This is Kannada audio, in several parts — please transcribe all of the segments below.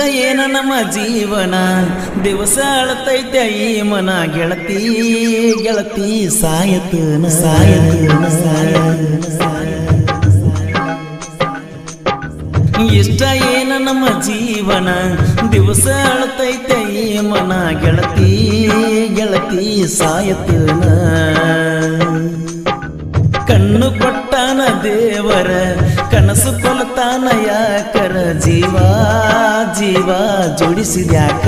ಏನ ನಮ್ಮ ಜೀವನ ದಿವಸ ಅಳತೈತೆ ಈ ಮನ ಗೆಳತಿ ಗೆಳತಿ ಸಾಯತನ ಸಾಯತನ ಸಾಯತನ ಇಷ್ಟ ಏನ ನಮ್ಮ ಜೀವನ ದಿವಸ ಅಳತೈತೆ ಈ ಮನ ಗೆಳತಿ ಗೆಳತಿ ಸಾಯತನ ಕಣ್ಣು ಕೊಟ್ಟಾನ ದೇವರ ಕನಸು ಕೊಲ್ತಾನ ಯಾಕರ ಜೀವ ಜೀವ ಜೋಡಿಸಿದ್ಯಾಕ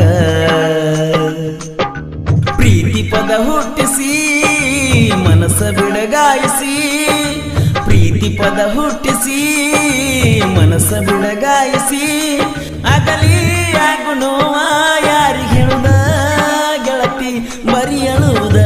ಪ್ರೀತಿ ಪದ ಹುಟ್ಟಿಸಿ ಮನಸ್ಸ ಬಿಡಗಾಯಿಸಿ ಪ್ರೀತಿ ಪದ ಹುಟ್ಟಿಸಿ ಮನಸ್ಸ ಬಿಡಗಾಯಿಸಿ ಅಗಲಿ ಆಗು ನೋವ ಯಾರಿಗೆ ಹೇಳುದ ಗೆಳತಿ ಬರಿ ಅಳುವುದ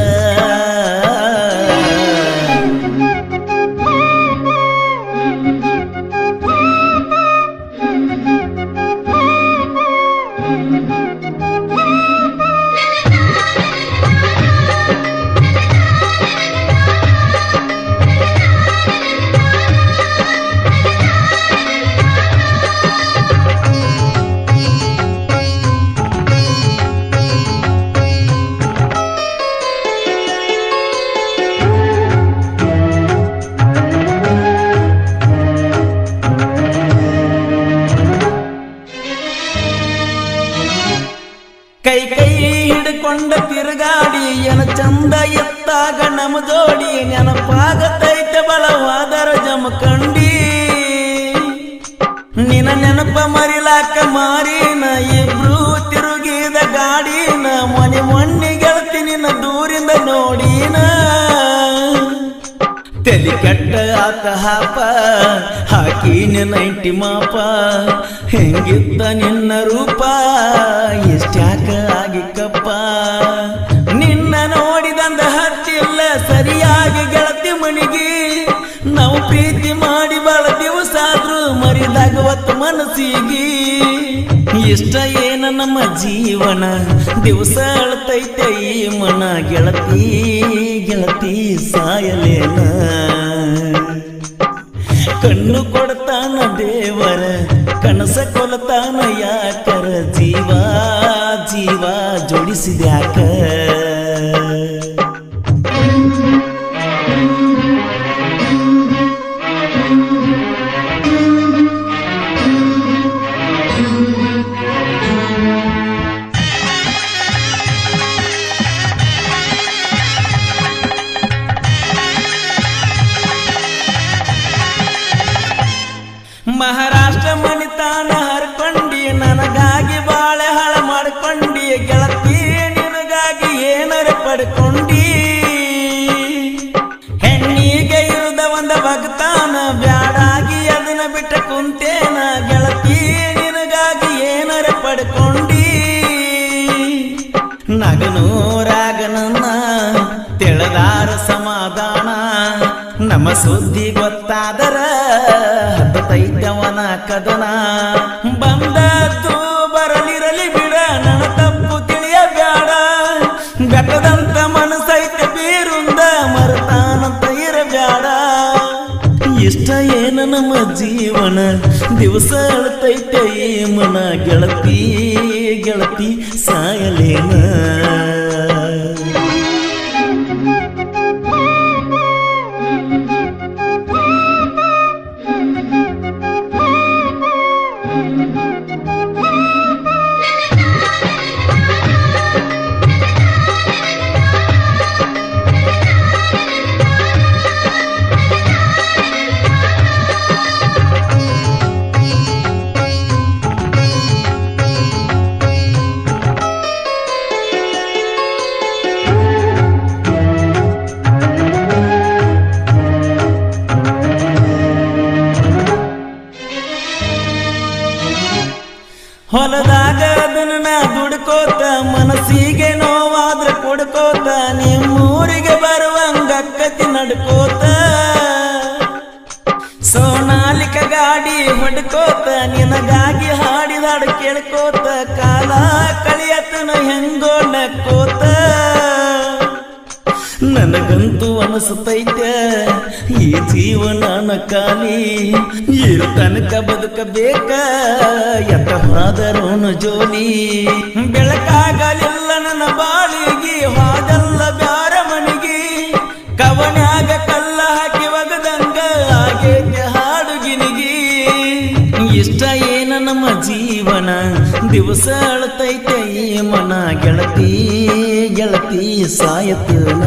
ಕೈ ಕೈ ಹಿಡ್ಕೊಂಡ ತಿರುಗಾಡಿ ಎನ ಚಂದ ಎತ್ತಾಗ ನಮ ಜೋಡಿ ನೆನಪಾಗತೈತೆ ಬಲವಾದರ ಜಮಕಂಡಿ ನಿನ ನೆನಪ ಮರಿಲಾಕ ಮಾರಿನ ಇಬ್ರು ತಿರುಗಿದ ಗಾಡಿನ ಮನೆ ಮೊನ್ನೆ ಗೆಳತಿ ನಿನ್ನ ದೂರಿಂದ ನೋಡಿನ ತಲಿ ಕೆಟ್ಟ ಆತ ಹಾಪ ಹಾಕಿ ನೈಂಟಿ ಮಾಪ ಹೆಂಗಿತ್ತ ನಿನ್ನ ರೂಪ ಎಷ್ಟ್ಯಾಕ ಆಗಿಕ್ಕಪ್ಪ ನಿನ್ನ ನೋಡಿದಂದ ಹತ್ತಿಲ್ಲ ಸರಿಯಾಗಿ ಗೆಳತಿ ಮಣಿಗೆ ನಾವು ಪ್ರೀತಿ ಮಾಡಿ ಬಾಳ ದಿವಸ ಆದ್ರೂ ಮರಿದಾಗವತ್ತು ಮನಸ್ಸಿಗೆ ಇಷ್ಟ ಏನ ನಮ್ಮ ಜೀವನ ದಿವಸ ಅಳ್ತೈತೆ ಈ ಮನ ಗೆಳತಿ ಗೆಳತಿ ಸಾಯಲೇನ ಕಣ್ಣು ಕೊಡ್ತಾನ ದೇವರ ಕನಸ ಕೊಲತಾನ ಯಾಕರ ಜೀವ ಜೀವ ಜೋಡಿಸಿದ್ಯಾಕ ಮಹಾರಾಷ್ಟ್ರ ಮಣಿತಾನ ಹರ್ಕೊಂಡಿ ನನಗಾಗಿ ಬಾಳೆ ಹಾಳ ಮಾಡ್ಕೊಂಡಿ ಗೆಳತಿ ನಿನಗಾಗಿ ಏನರ ಪಡ್ಕೊಂಡಿ ಹೆಣ್ಣಿಗೆ ಇರುದ ಒಂದ ಭಕ್ತಾನ ಬ್ಯಾಡಾಗಿ ಅದನ್ನ ಬಿಟ್ಟ ಕುಂತೇನ ಗೆಳತಿ ನಿನಗಾಗಿ ಏನರ ಪಡ್ಕೊಂಡಿ ನಗನೂರಾಗನನ್ನ ತೆಳದಾರ ಸಮಾಧಾನ ನಮ್ಮ ಸುದ್ದಿ ಗೊತ್ತಾದರ ಹತ್ತೈತವನ ಕದನ ಬಂದದ್ದು ಬರಲಿರಲಿ ಬಿಡ ನನ್ನ ತಪ್ಪು ತಿಳಿಯಬ್ಯಾಡ ಬೆಟ್ಟದಂತ ಮನಸ್ಸೈತೆ ಬೀರುಂದ ಮರತಾನಂತ ಇರಬ್ಯಾಡ ಇಷ್ಟ ಏನ ನಮ್ಮ ಜೀವನ ದಿವಸ ಅಳ್ತೈತೆ ಈ ಮನ ಗೆಳತಿ ಗೆಳತಿ ಸಾಯಲೇನ ಹೊಲದಾಗ ಅದನ್ನ ನಾ ದುಡ್ಕೋತ ಮನಸ್ಸಿಗೆ ನೋವಾದ್ರೆ ಕೊಡ್ಕೋತ ನಿಮ್ಮೂರಿಗೆ ಬರುವಂಗಕ್ಕತಿ ನಡ್ಕೋತ ಸೋನಾಲಿಕ ಗಾಡಿ ಹೊಡ್ಕೋತ ನಿನಗಾಗಿ ಹಾಡಿದಾಡು ಕೇಳ್ಕೋತ ಕಾಲ ಕಳಿಯತನ ಹೆಂಗೋ ನಕ್ಕೋತ ನನಗಂತೂ ಅನಿಸುತ್ತೈತೆ ಈ ಜೀವನ ಖಾಲಿ ಇರು ತನಕ ಬದುಕಬೇಕ ಎತ್ತ ಹೋದರೋನು ಜೋಲಿ ಬೆಳಕಾಗಲಿಲ್ಲ ನನ್ನ ಬಾಳಿಗೆ ಹಾದಲ್ಲ ಬ್ಯಾರ ಮನಿಗೆ ಕವನ್ಯಾಗ ಕಲ್ಲ ಹಾಕಿ ಒಗದಂಗ ಆಗೈತೆ ಹಾಡುಗಿನಿಗಿ ಇಷ್ಟ ಏನ ನಮ್ಮ ಜೀವನ ದಿವಸ ಅಳತೈತೆ ಈ ಮನ ಗೆಳತಿ ಗೆಳತಿ ಸಾಯತನ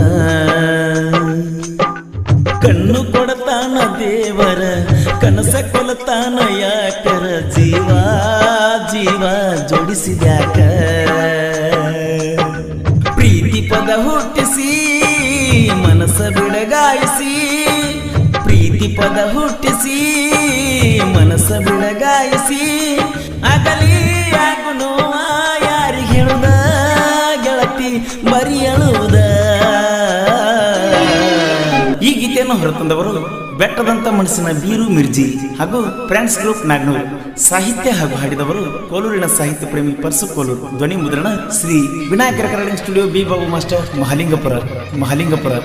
ಕಣ್ಣು ಕೊಡತಾನ ದೇವರ ಕನಸ ಕೊಲತಾನ ಯಾಕರ ಜೀವ ಜೀವ ಜೋಡಿಸಿದ್ಯಾಕ ಪ್ರೀತಿ ಪದ ಹುಟ್ಟಿಸಿ ಮನಸ್ಸ ಬಿಡಗಾಯಿಸಿ ಪ್ರೀತಿ ಪದ ಹುಟ್ಟಿಸಿ ಮನಸ್ಸ ಬಿಡಗಾಯಿಸಿ ಅಗಲಿ ಯಾಕು ನೋವ ಯಾರಿಗೆ ಹೇಳುದ ಗೆಳತಿ ಬರಿ ಅಳುವುದ ಈ ಗೀತೆಯನ್ನು ಹೊರತಂದವರು ಬೆಟ್ಟದಂತ ಮನಸ್ಸಿನ ಬೀರು ಮಿರ್ಜಿ ಹಾಗೂ ಫ್ರೆಂಡ್ಸ್ ಗ್ರೂಪ್ ನಾಗ್ನೂರ್ ಸಾಹಿತ್ಯ ಹಾಗೂ ಹಾಡಿದವರು ಕೋಲೂರಿನ ಸಾಹಿತ್ಯ ಪ್ರೇಮಿ ಪರ್ಸು ಕೋಲೂರು ಧ್ವನಿ ಮುದ್ರಣ ಶ್ರೀ ವಿನಾಯಕರ Kannada studio B Babu master Mahalingapura Mahalingapura